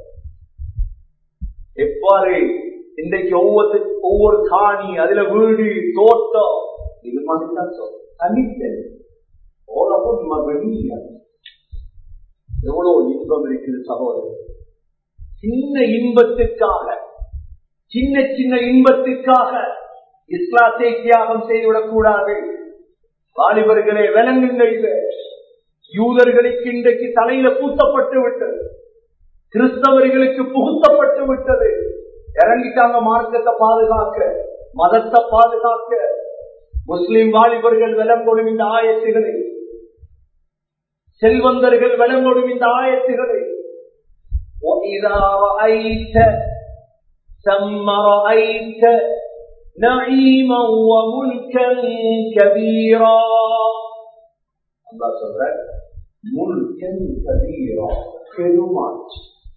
எவ்வாறு இன்றைக்கு ஒவ்வொரு ஒவ்வொரு காணி அதுல வீடு தோட்டம் இது மாதிரி தான் சொல் தனித்தனி ஓலவும் நம்ம வெளியில எவ்வளவு இன்பம் இருக்குது சகோதரர் சின்ன இன்பத்துக்காக சின்ன சின்ன இன்பத்துக்காக இஸ்லாத்தை தியாகம் செய்துவிடக் கூடாது வாலிபர்களே விலங்குங்கள் யூதர்களுக்கு இன்றைக்கு தலையில பூத்தப்பட்டு விட்டது கிறிஸ்தவர்களுக்கு புகுத்தப்பட்டு விட்டது இறங்கிட்டாங்க மார்க்கத்தை பாதுகாக்க மதத்தை பாதுகாக்க முஸ்லிம் வாலிபர்கள் விலங்கொடும் இந்த ஆயத்துகளை செல்வந்தர்கள் விளங்கொடும் இந்த ஆயத்துகளை وَإِذَا رَأَيْتَ ثَمَّ رَأَيْتَ نَعِيمًا وَمُلْكًا كَبِيرًا அல்லாஹ் சொல்ற முல்கன் கபீரா பெருமாட்சி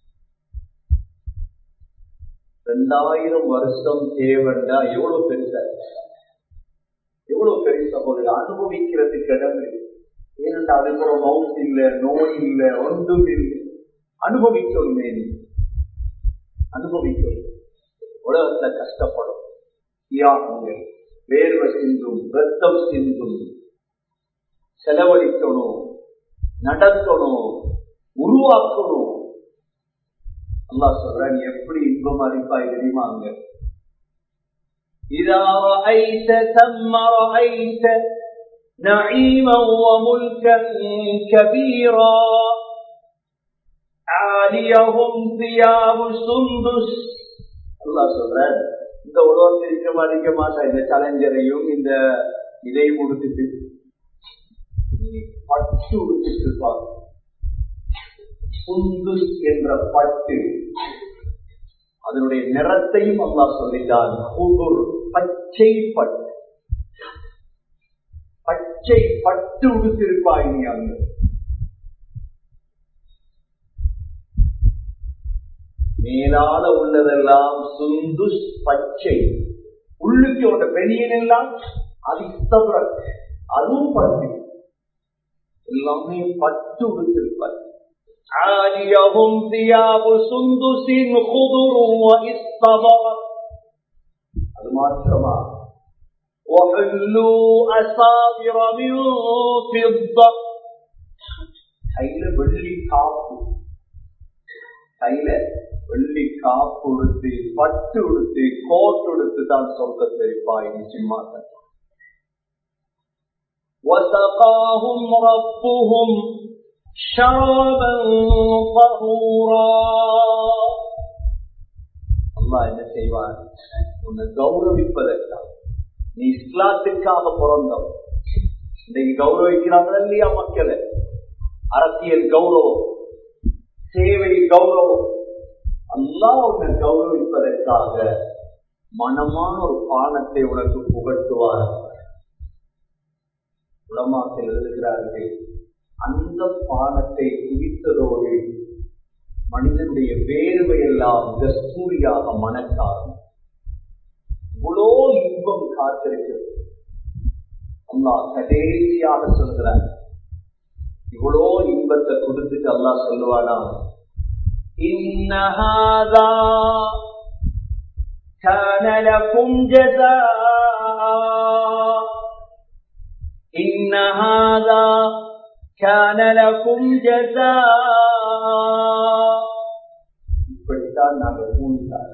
ரெண்டாயிரம் வருஷம் தேவண்டா எவ்வளவு பெருசா எவ்வளவு பெரிய சகோதரர் அனுபவிக்கிறதுக்கு இடம் இருக்கு ஏனென்றா அதுக்கு ஒரு மவுத் இல்ல நோய் இல்ல ஒன்றும் இல்லை அனுபவிக்கணுமே நீ அனுபவிக்கணும் உலகத்துல கஷ்டப்படும் தியாகங்கள் வேர்வை சிந்தும் ரத்தம் சிந்தும் செலவழிக்கணும் நடக்கணும் உருவாக்கணும் அல்லா சொல்ற நீ எப்படி இன்பம் அளிப்பாய் தெரியுமா அங்க إذا رأيت ثم رأيت نعيما وملكا كبيرا عاليهم ثياب سندس அல்லாஹ் சொல்ற இந்த உலகத்தில் இருக்க மதிக்க மாட்டா இந்த சலஞ்சரையும் இந்த இதையும் உடுத்துட்டு பட்டு உடுத்துட்டு இருப்பாங்க சுந்துஸ் என்ற பட்டு அதனுடைய நிறத்தையும் அல்லா சொல்லிட்டான் பச்சை பட்டு பச்சை பட்டு உடுத்திருப்பாய் நீ அங்கு மேலால உள்ளதெல்லாம் சுந்துஸ் பச்சை உள்ளுக்கு உள்ள பெரியன் எல்லாம் அது அதுவும் பட்டு எல்லாமே பட்டு உடுத்திருப்பார் عاليهم ثياب سندس خضر واستبرق அது மாத்திரமா وحلوا أساور من فضة கையில வெள்ளி காப்பு கையில வெள்ளி காப்பு உடுத்து பட்டு உடுத்து கோட்டு உடுத்து தான் சொர்க்கத்தை இருப்பாய் நிச்சயமா وسقاهم ربهم شرابا طهورا அல்லாஹ் என்ன செய்வான் உன்னை கௌரவிப்பதற்காக நீ இஸ்லாத்துக்காக பிறந்தவன் இன்னைக்கு கௌரவிக்கிறாங்க இல்லையா மக்களை அரசியல் கௌரவம் சேவை கௌரவம் அல்லாஹ் உன்னை கௌரவிப்பதற்காக மனமான ஒரு பானத்தை உனக்கு புகட்டுவார் உலமாக்கள் எழுதுகிறார்கள் அந்த பானத்தை குடித்ததோடு மனிதனுடைய வேர்வை எல்லாம் கஸ்தூரியாக மணக்காகும் இவ்வளோ இன்பம் காத்திருக்கிறது அல்லாஹ் கடைசியாக சொல்கிறார் இவ்வளோ இன்பத்தை கொடுத்துட்டு அல்லாஹ் சொல்லுவானா إن هذا كان لكم جزاء إن هذا كان لكم جزاء இப்படித்தான் நாங்கள் கூறினார்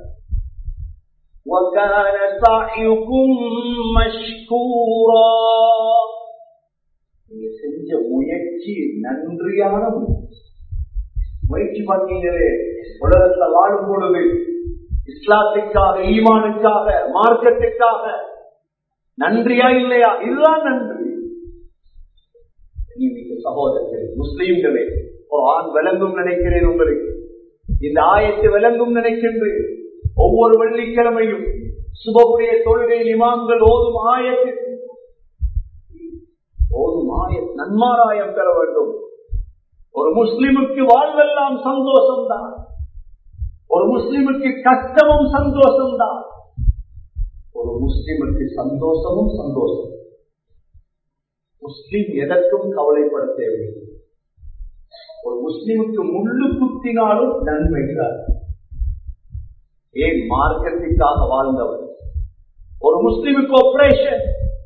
وكان سعيكم مشكورا நீங்க செஞ்ச முயற்சி நன்றியான முயற்சி முயற்சி பண்ணீங்களே உலகத்துல வாழும் பொழுது இஸ்லாத்துக்காக ஈமானுக்காக மார்க்கத்துக்காக நன்றியா இல்லையா இதுதான் நன்றி நீங்க சகோதரர்கள் முஸ்லீம்களே ஒரு ஆண் விளங்கும் நினைக்கிறேன் உங்களுக்கு இந்த ஆயத்து விளங்கும் நினைக்கின்றேன் ஒவ்வொரு வெள்ளிக்கிழமையும் சுபகுடைய தொழுகையில் இமாம்கள் ஓதும் ஆயத்து ஓதும் ஆய நன்மாராயம் பெற வேண்டும் ஒரு முஸ்லிமுக்கு வாழ்வெல்லாம் சந்தோஷம்தான் ஒரு முஸ்லிமுக்கு கஷ்டமும் சந்தோஷம்தான் ஒரு முஸ்லிமுக்கு சந்தோஷமும் சந்தோஷம் முஸ்லிம் எதற்கும் கவலைப்பட தேவையில்லை ஒரு முஸ்லிமுக்கு முள்ளு குத்தினாலும் நன்மைகிறார் ஏன் மார்க்கத்திற்காக வாழ்ந்தவர் ஒரு முஸ்லிமுக்கு ஆபரேஷன்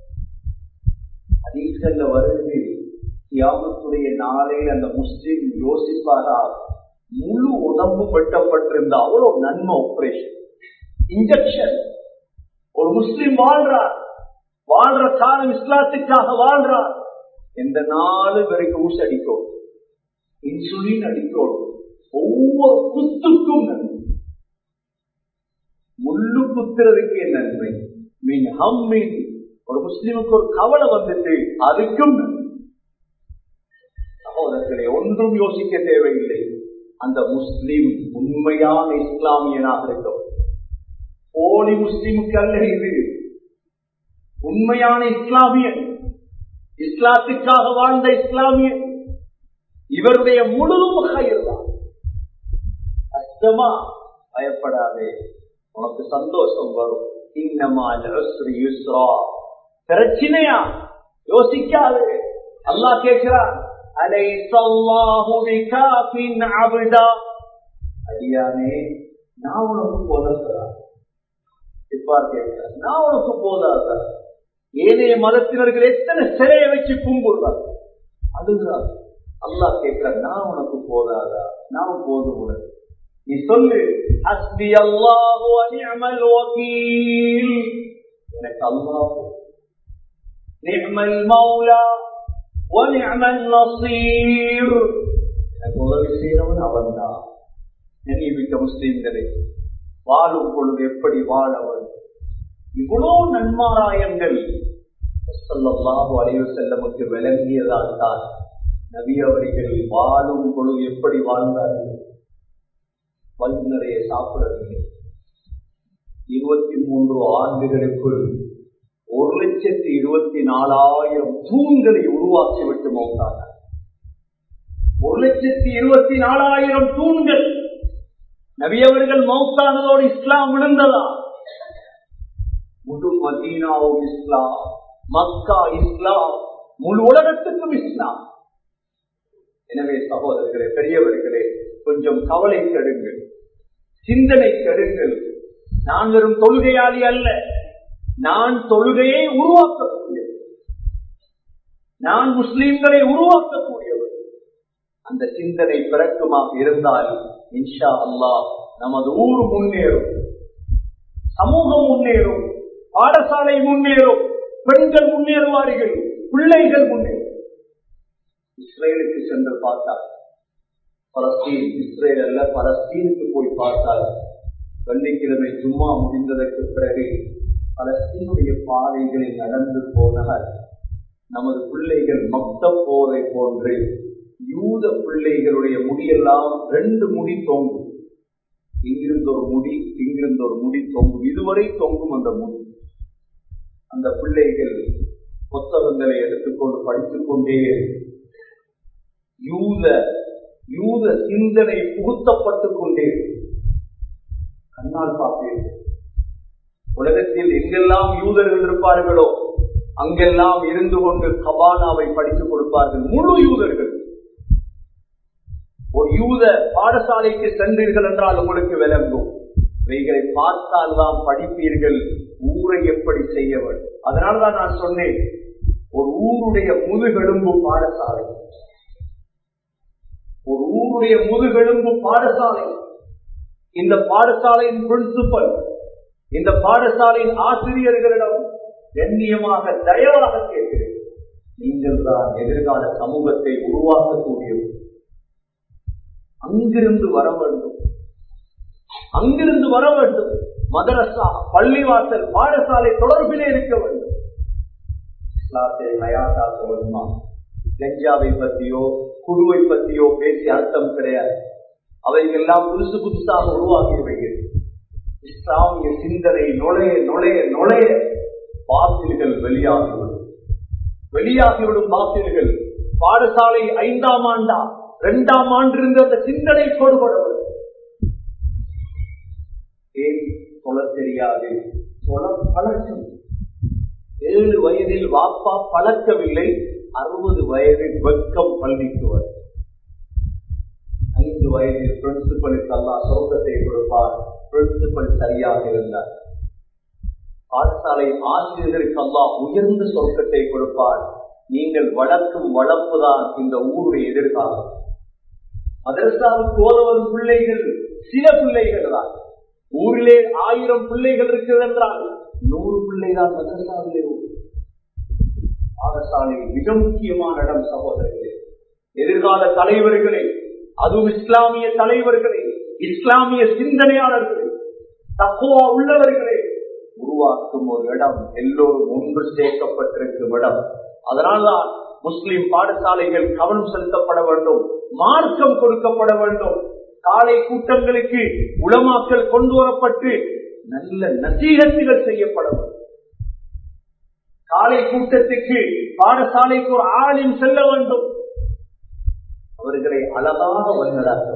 அதீசல்ல வருது கியாமத்துடைய நாளே அந்த முஸ்லிம் யோசிப்பாரா முழு உடம்பு வெட்டப்பட்டிருந்த அவ்வளவு நன்மை ஆபரேஷன் இன்ஜெக்ஷன் ஒரு முஸ்லிம் வாழ்றார் வாழ்ற காலம் இஸ்லாத்துக்காக வாழ்றார் எந்த நாலு பேருக்கு ஊசி அடிக்கும் இன்சுலின் அடிக்கும் ஒவ்வொரு குத்துக்கும் நன்மை முள்ளு குத்துறதுக்கு நன்மை மீன் ஹம்மின் ஒரு முஸ்லிமுக்கு ஒரு கவலை வந்துட்டு அதுக்கும் நன்மை சகோதரர்களை ஒன்றும் யோசிக்க தேவையில்லை அந்த முஸ்லிம் உண்மையான இஸ்லாமியனாக இருக்கும் போலி முஸ்லிமுக்கு அல்ல இது உண்மையான இஸ்லாமியன் இஸ்லாத்துக்காக வாழ்ந்த இஸ்லாமியன் இவருடைய முழுதும் கயிறுதான் கஷ்டமா பயப்படாதே உனக்கு சந்தோஷம் வரும் இன்னமா யுஸ்ரா பிரச்சனையா யோசிக்காது அல்லாஹ் கேட்கிறான் அடியானே நான் உனக்கு போதா இப்பார் கேட்கிறார் நான் உனக்கு போதாதா ஏனைய மதத்தினர்கள் எத்தனை சிலையை வச்சு கும்பிடுறார் அதுதான் அல்லாஹ் கேட்கிறார் நான் உனக்கு போதாதா நான் போதும் உனக்கு நீ சொல்லு அஸ்பி அல்லாஹு அனிமல் வக்கீல் எனக்கு அல்லாஹ் நிஅமல் மௌலா வனிஅமல் நஸீர் எனக்கு உதவி செய்யறவன் அவன்தான் நினைவிக்க முஸ்லீம்களே வாழும் பொழுது எப்படி வாழவன் இவ்வளவு நன்மாராயங்கள் சொல்லல்லாஹு அறிவு செல்லமுக்கு விளங்கியதால் தான் நபி அவர்கள் வாழும் பொழுது எப்படி வாழ்ந்தார்கள் வயிறு நிறைய சாப்பிடவில்லை இருபத்தி மூன்று ஆண்டுகளுக்குள் ஒரு லட்சத்தி இருபத்தி நாலாயிரம் தூண்களை உருவாக்கிவிட்டு மௌத்தானார் ஒரு லட்சத்தி இருபத்தி நாலாயிரம் தூண்கள் நபியவர்கள் மௌத்தானதோடு இஸ்லாம் விழுந்ததா முழு மதீனாவும் இஸ்லாம் மக்கா இஸ்லாம் முழு உலகத்துக்கும் இஸ்லாம் எனவே சகோதரர்களே பெரியவர்களே கொஞ்சம் கவலை கெடுங்கள் சிந்தனை கெடுங்கள் நான் வெறும் தொழுகையாளி அல்ல நான் தொழுகையை உருவாக்கக்கூடியவர் நான் முஸ்லிம்களை உருவாக்கக்கூடியவர் அந்த சிந்தனை பிறக்குமாக இருந்தால் இன்ஷா அல்லாஹ் நமது ஊர் முன்னேறும் சமூகம் முன்னேறும் பாடசாலை முன்னேறும் பெண்கள் முன்னேறுவார்கள் பிள்ளைகள் முன்னேறும் இஸ்ரேலுக்கு சென்று பார்த்தார் பலஸ்தீன் இஸ்ரேல் அல்ல பலஸ்தீனுக்கு போய் பார்த்தால் வெள்ளிக்கிழமை ஜும்மா முடிந்ததற்கு பிறகு பலஸ்தீனுடைய பாதைகளில் நடந்து போனால் நமது பிள்ளைகள் மொத்த போரை போன்று யூத பிள்ளைகளுடைய முடியெல்லாம் ரெண்டு முடி தொங்கும் இங்கிருந்து ஒரு முடி இங்கிருந்து ஒரு முடி தொங்கும் இதுவரை தொங்கும் அந்த முடி அந்த பிள்ளைகள் புத்தகங்களை எடுத்துக்கொண்டு படித்துக் கொண்டே யூத யூத சிந்தனை புகுத்தப்பட்டுக் கொண்டே கண்ணால் பார்ப்பீர்கள் உலகத்தில் எங்கெல்லாம் யூதர்கள் இருப்பார்களோ அங்கெல்லாம் இருந்து கொண்டு கபானாவை படித்துக் கொடுப்பார்கள் முழு யூதர்கள் ஒரு யூத பாடசாலைக்கு சென்றீர்கள் என்றால் உங்களுக்கு விளங்கும் இவைகளை பார்த்தால் தான் படிப்பீர்கள் ஊரை எப்படி செய்ய வேண்டும் அதனால்தான் நான் சொன்னேன் ஒரு ஊருடைய முதுகெலும்பு பாடசாலை ஒரு ஊருடைய முதுகெலும்பு பாடசாலை இந்த பாடசாலையின் பிரின்சிபல் இந்த பாடசாலையின் ஆசிரியர்களிடம் கண்ணியமாக தயவாக கேட்கிறேன் நீங்கள் தான் எதிர்கால சமூகத்தை உருவாக்கக்கூடியவர் அங்கிருந்து வர வேண்டும் அங்கிருந்து வர வேண்டும் மதரசா பள்ளிவாசல் பாடசாலை தொடர்பிலே இருக்க வேண்டும் இஸ்லாத்தை ஹயாத்தாக்க வேண்டுமா கஞ்சாவை பற்றியோ குழுவை பற்றியோ பேசி அர்த்தம் கிடையாது அவைகள்லாம் புதுசு புதுசாக உருவாகியவைகள் இஸ்லாமிய சிந்தனை நுழைய நுழைய நுழைய பாசில்கள் வெளியாகிவிடும் வெளியாகிவிடும் பாசில்கள் பாடசாலை ஐந்தாம் ஆண்டா இரண்டாம் ஆண்டிலிருந்து அந்த சிந்தனை கொடுபடவும் ஏன் சொல்ல தெரியாது சொல்ல பழக்கம் ஏழு வயதில் வாப்பா பழக்கவில்லை அறுபது வயதில் வெக்கம் பள்ளிக்குவர் ஐந்து வயதில் பிரின்சிபலுக்கு அல்லா சொர்க்கத்தை கொடுப்பார் பிரின்சிபல் சரியாக இருந்தார் பாடசாலை ஆசிரியர்களுக்கு அல்லா உயர்ந்த சொர்க்கத்தை கொடுப்பார் நீங்கள் வளர்க்கும் வளர்ப்புதான் இந்த ஊருடைய எதிர்காலம் மதரசாவுக்கு ஓதவரும் பிள்ளைகள் சில பிள்ளைகள் தான் ஊரிலே ஆயிரம் பிள்ளைகள் இருக்கிறது என்றால் நூறு பிள்ளைதான் மதரசாவிலே பாடசாலை மிக முக்கியமான இடம் சகோதரர்களே எதிர்கால தலைவர்களே அதுவும் இஸ்லாமிய தலைவர்களே இஸ்லாமிய சிந்தனையாளர்களே தக்குவா உள்ளவர்களே உருவாக்கும் ஒரு இடம் எல்லோரும் ஒன்று சேர்க்கப்பட்டிருக்கும் இடம் அதனால்தான் முஸ்லிம் பாடசாலைகள் கவனம் செலுத்தப்பட வேண்டும் மார்க்கம் கொடுக்கப்பட வேண்டும் காலை கூட்டங்களுக்கு உளமாக்கல் கொண்டு வரப்பட்டு நல்ல நசீகத்துகள் செய்யப்பட வேண்டும் காலை கூட்டத்துக்கு பாடசாலைக்கு ஒரு ஆளின் செல்ல வேண்டும் அவர்களை அழகாக வழிநடாத்த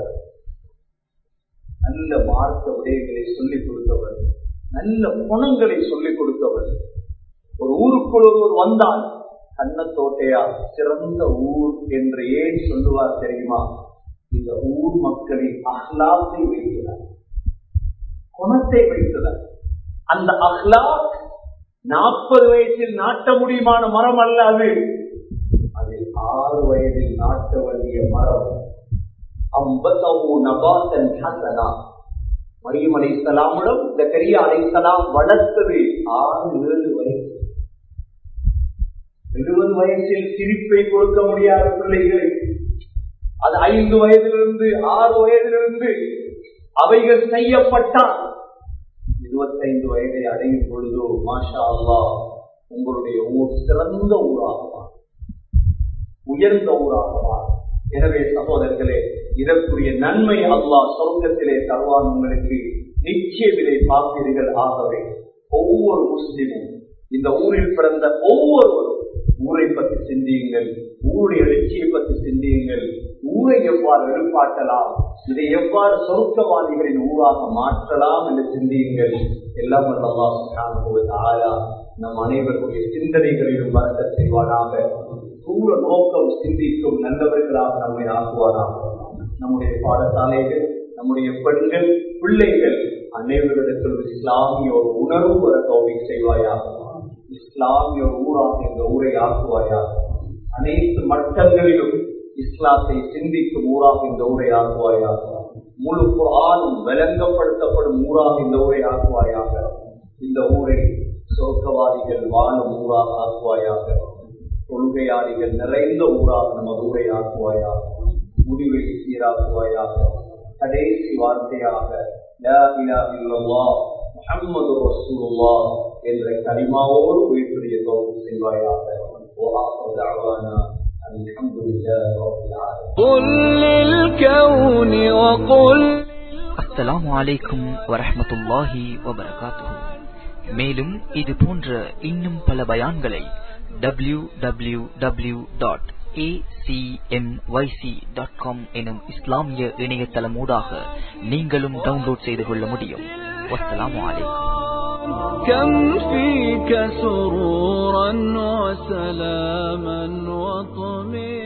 நல்ல மார்க்க விடயங்களை சொல்லிக் கொடுத்தவர் நல்ல குணங்களை சொல்லிக் கொடுத்தவர் ஒரு ஊருக்குள் ஒருவர் வந்தால் கண்ணத்தோட்டையா சிறந்த ஊர் என்று ஏன் சொல்லுவார் தெரியுமா இந்த ஊர் மக்களின் அஹ்லாத்தை வைக்கிறார் குணத்தை வைத்தனர் அந்த அஹ்லாக் நாற்பது வயசில் நாட்ட முடியுமான மரம் அல்ல அது அதில் ஆறு வயதில் நாட்ட வேண்டிய மரம் அம்பத்தவு நபாசன் ஹசனா மரியம் அலை சலாமுடன் இந்த கரியா அலை சலாம் வளர்த்தது ஆறு ஏழு வயசு எழுபது வயசில் சிரிப்பை கொடுக்க முடியாத பிள்ளைகளுக்கு அது ஐந்து வயதிலிருந்து ஆறு வயதிலிருந்து அவைகள் செய்யப்பட்டால் இருபத்தைந்து வயதை அடையும் பொழுதோ மாஷா அல்லா உங்களுடைய ஊர் சிறந்த ஊராகவா உயர்ந்த ஊராகவா எனவே சகோதரர்களே இதற்குரிய நன்மை அல்லா சொர்க்கத்திலே தருவான் உங்களுக்கு நிச்சய விலை பார்ப்பீர்கள் ஆகவே ஒவ்வொரு முஸ்லிமும் இந்த ஊரில் பிறந்த ஒவ்வொருவரும் ஊரை பற்றி சிந்தியுங்கள் ஊருடைய எழுச்சியை பற்றி சிந்தியுங்கள் ஊரை எவ்வாறு எழுப்பாட்டலாம் இதை எவ்வாறு சொர்க்கவாதிகளின் ஊராக மாற்றலாம் என்று சிந்தியுங்கள் எல்லாம் ஆயா நம் அனைவருடைய சிந்தனைகளிலும் வளர்க்க செய்வானாக தூர நோக்கம் சிந்திக்கும் நல்லவர்களாக நம்மை ஆக்குவானாக நம்முடைய பாடசாலைகள் நம்முடைய பெண்கள் பிள்ளைகள் அனைவரிடத்தில் இஸ்லாமிய ஒரு உணர்வு வர கௌரி செய்வாயாக இஸ்லாமிய ஒரு ஊராக இந்த ஊரை ஆக்குவாயாக அனைத்து மட்டங்களிலும் இஸ்லாத்தை சிந்திக்கும் ஊராக இந்த ஊரை ஆக்குவாயாக முழு ஆளும் விளங்கப்படுத்தப்படும் ஊராக இந்த ஊரை ஆக்குவாயாக இந்த ஊரை சொர்க்கவாதிகள் வாழும் ஊராக ஆக்குவாயாக கொள்கையாளிகள் நிறைந்த ஊராக நமது ஊரை ஆக்குவாயாக முடிவை சீராக்குவாயாக கடைசி வார்த்தையாக முகம்மது ரசூலுல்லா என்ற கனிமாவோடு உயிர்ப்புடைய தோற்றம் செய்வாயாக الحمد لله رب العالمين قل للكون وقل அஸ்ஸலாமு அலைக்கும் வரஹ்மத்துல்லாஹி வபரகாத்துஹு மேலும் இது போன்ற இன்னும் பல பயான்களை டபிள்யூ டபிள்யூ டபிள்யூ டாட் எனும் இஸ்லாமிய இணையதளமூடாக நீங்களும் டவுன்லோட் செய்து கொள்ள முடியும் வஸ்ஸலாமு அலைக்கும் كم فيك سرورا وسلاما وطمئنا